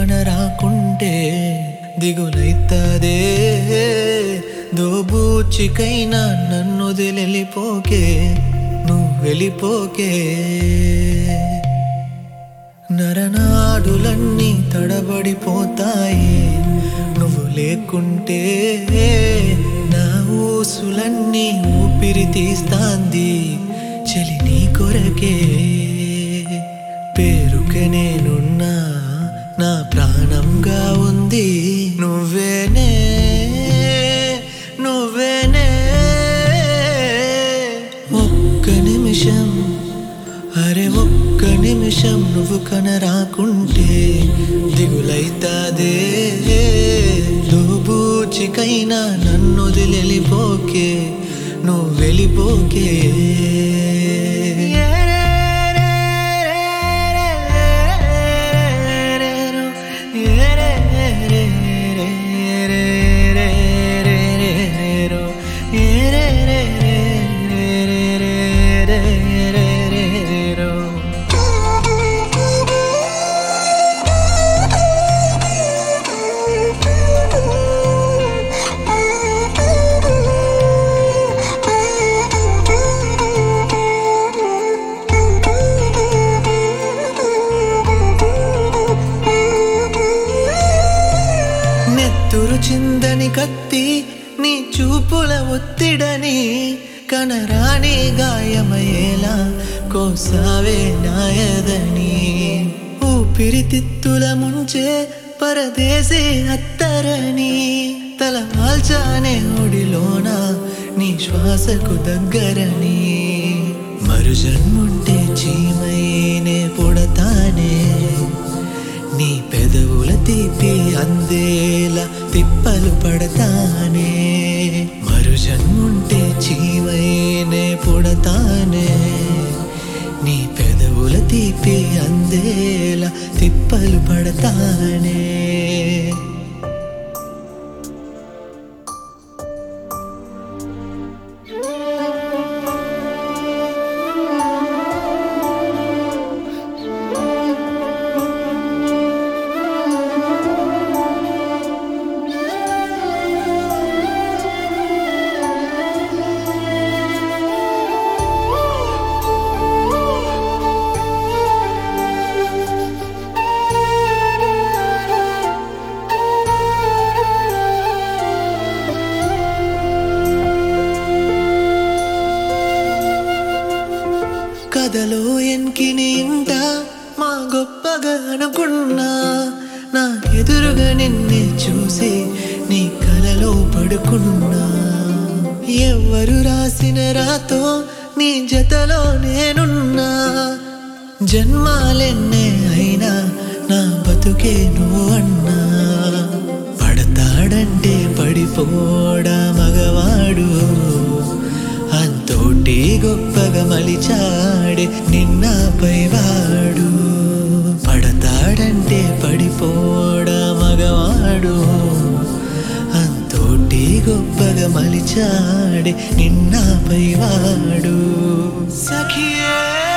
కనరాకుంటే దిగులైతదే దోబూచికైనా నన్ను వదిలిపోకే నువ్వు వెళ్ళిపోకే నరనాడులన్నీ తడబడిపోతాయి నువ్వు లేకుంటే నా ఊసులన్నీ ఊపిరి తీస్తాంది చెలి నీ కొరకే పేరుకే నేనున్నా నా ప్రాణంగా ఉంది నువ్వేనే నువ్వేనే ఒక్క నిమిషం అరే ఒక్క నిమిషం నువ్వు కనరాకుంటే దిగులైతాదే దూబూచికైనా నన్ను వదిలిపోకే నువ్వు వెళ్ళిపోకే నెత్తురు చిందని కత్తి నీ చూపుల ఒత్తిడని కనరాని గాయమయ్యేలా కోసావే నాయదని ఊపిరితిత్తుల ముంచే పరదేశీ అత్తరని తల వాల్చానే ఒడిలోన నీ శ్వాసకు దగ్గరని మరు జన్ముంటే చీమైనే పుడతానే నీ పెదవుల తీపి అందేలా తిప్పలు పడతానే మరు జన్ముంటే చీమైనే పుడతానే నీ పెదవుల తీపి అందేలా తిప్పలు పడతానే కథలో ఎన్కిని ఇంట మా గొప్పగా అనుకున్నా నా ఎదురుగా నిన్నే చూసి నీ కలలో పడుకున్నా ఎవరు రాసిన రాతో నీ జతలో నేనున్నా జన్మాలెన్నే అయినా నా బతుకే నువ్వు అన్నా పడతాడంటే పడిపోడా మగవాడు అంతోటి గొప్పగా మలిచాడే నిన్నపై వాడు పడతాడంటే పడిపోడా మగవాడు అంతోటి గొప్పగా మలిచాడే నిన్నపై వాడు సఖియే